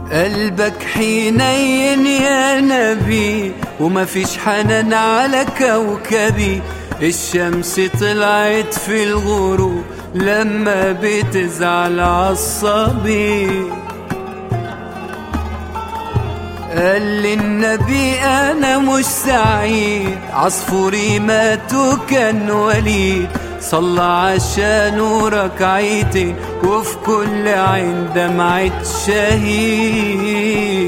قلبك حنين يا نبي وما فيش حنان على كوكبي الشمس طلعت في الغروب لما بتزعل عصبي قال للنبي انا مش سعيد عصفوري مات وكان وليد صلى عشانه ركعتين وفي كل عين دمعة شهيد